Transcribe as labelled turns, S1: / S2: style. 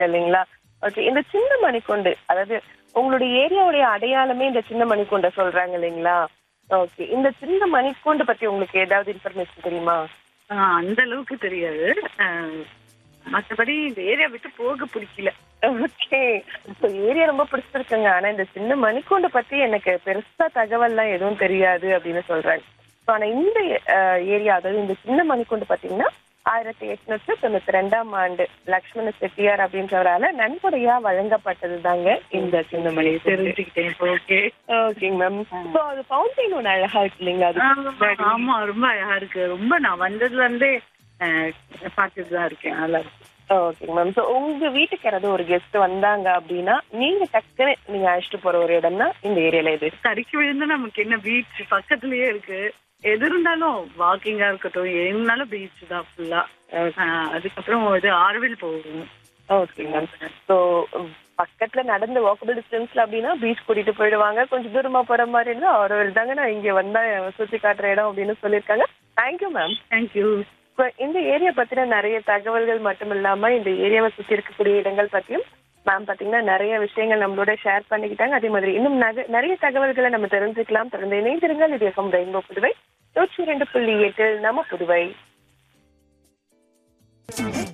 S1: இல்லைங்களா ஓகே இந்த சின்ன மணிக்கூண்டு அதாவது உங்களுடைய ஏரியாவுடைய அடையாளமே இந்த சின்ன மணிக்கூண்டை சொல்றாங்க இல்லைங்களா ஓகே இந்த சின்ன மணிக்கூண்டு பத்தி உங்களுக்கு ஏதாவது இன்ஃபர்மேஷன் தெரியுமா
S2: ஆ, அந்த அளவுக்கு தெரியாது ஆ, மத்தபடி இந்த ஏரியா விட்டு போக பிடிக்கல
S1: ஓகே இப்போ ஏரியா ரொம்ப பிடிச்சிருக்குங்க ஆனா இந்த சின்ன மணிக்கூண்டு பத்தி எனக்கு பெருசா தகவல்லாம் எதுவும் தெரியாது அப்படின்னு சொல்றாங்க So, ஆனா இந்த ஏரியா அதாவது இந்த சின்ன மணிக்கூண்டு பாத்தீங்கன்னா ஆயிரத்தி எட்நூத்தி தொண்ணூத்தி ரெண்டாம் ஆண்டு லக்ஷ்மண செட்டியார் அப்படின்றவரால நன்கொடையா வழங்கப்பட்டது தாங்க இந்த சின்ன மணி
S2: தெரிஞ்சுக்கிட்டேன் ஓகே
S1: ஓகேங்க மேம் ஸோ அது ஃபவுண்டைன் ஒன்று அழகா இருக்கு இல்லைங்களா அது முன்னாடி.
S2: ஆமா ரொம்ப அழகா இருக்கு ரொம்ப நான் வந்ததுல இருந்தே பார்த்துட்டு தான் இருக்கேன் நல்லா இருக்கு
S1: ஓகேங்க மேம் ஸோ உங்க வீட்டுக்கு யாராவது ஒரு கெஸ்ட் வந்தாங்க அப்படின்னா நீங்க டக்குன்னு நீங்க அழைச்சிட்டு போற ஒரு இடம்னா இந்த ஏரியால இது
S2: தறிக்கு விழுந்தா நமக்கு என்ன பீச் பக்கத்துலயே இருக்கு எது இருந்தாலும் வாக்கிங்கா இருக்கட்டும் எதுனாலும் பீச் தான் ஃபுல்லா அதுக்கப்புறம் இது ஆர்வில் போகும்
S1: ஓகே மேம் ஸோ பக்கத்துல நடந்து வாக்கபிள் டிஸ்டன்ஸ்ல அப்படின்னா பீச் கூட்டிட்டு போயிடுவாங்க கொஞ்சம் தூரமா போற மாதிரி இருந்தா அவர் தாங்க நான் இங்க வந்தா சுத்தி காட்டுற இடம் அப்படின்னு சொல்லியிருக்காங்க தேங்க்யூ மேம்
S2: தேங்க்யூ
S1: இப்போ இந்த ஏரியா பத்தின நிறைய தகவல்கள் மட்டும் இல்லாம இந்த ஏரியாவை சுத்தி இருக்கக்கூடிய இடங்கள் பத்தியும் மேம் பாத்தீங்கன்னா நிறைய விஷயங்கள் நம்மளோட ஷேர் பண்ணிக்கிட்டாங்க அதே மாதிரி இன்னும் நக- நிறைய தகவல்களை நம்ம தெரிஞ்சுக்கலாம் தொடர்ந்து இணைந்திருங்கள் இது எஃப்எம் ரெயின்போ புதுவை நூற்றி ரெண்டு புள்ளி எட்டு நம்ம புதுவை